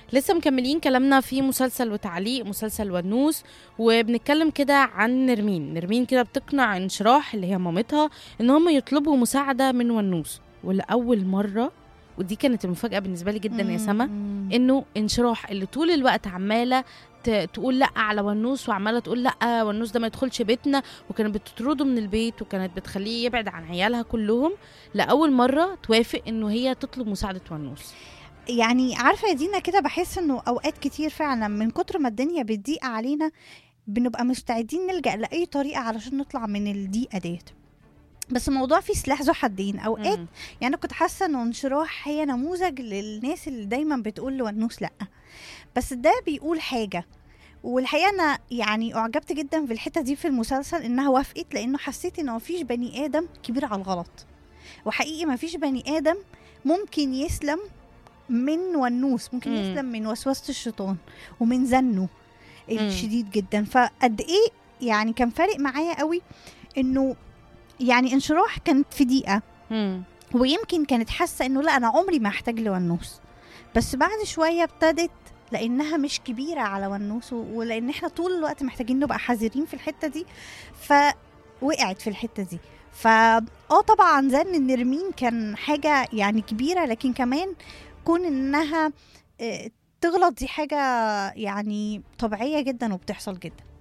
لسه مكملين كلامنا في مسلسل وتعليق مسلسل ونوس وبنتكلم كده عن نرمين نرمين كده بتقنع انشراح اللي هي مامتها ان هم يطلبوا مساعدة من ونوس ولأول مرة ودي كانت المفاجأة بالنسبة لي جدا يا سما مم. انه انشراح اللي طول الوقت عمالة ت- تقول لا على ونوس وعماله تقول لا ونوس ده ما يدخلش بيتنا وكانت بتطرده من البيت وكانت بتخليه يبعد عن عيالها كلهم لاول مره توافق انه هي تطلب مساعده ونوس يعني عارفه يا دينا كده بحس انه اوقات كتير فعلا من كتر ما الدنيا بتضيق علينا بنبقى مستعدين نلجا لاي طريقه علشان نطلع من الضيقه ديت بس الموضوع فيه سلاح ذو حدين اوقات مم. يعني أنا كنت حاسه انه انشراح هي نموذج للناس اللي دايما بتقول لونوس لا بس ده بيقول حاجه والحقيقه انا يعني اعجبت جدا في الحته دي في المسلسل انها وافقت لانه حسيت انه مفيش بني ادم كبير على الغلط وحقيقي مفيش بني ادم ممكن يسلم من ونوس ممكن مم. يسلم من وسوسه الشيطان ومن زنه مم. الشديد جدا فقد ايه يعني كان فارق معايا قوي انه يعني انشراح كانت في دقيقه مم. ويمكن كانت حاسه انه لا انا عمري ما هحتاج لونوس بس بعد شويه ابتدت لانها مش كبيره على ونوس و- ولان احنا طول الوقت محتاجين نبقى حذرين في الحته دي فوقعت في الحته دي فا اه طبعا زن نرمين كان حاجه يعني كبيره لكن كمان كون انها آه، تغلط دي حاجه يعني طبيعيه جدا وبتحصل جدا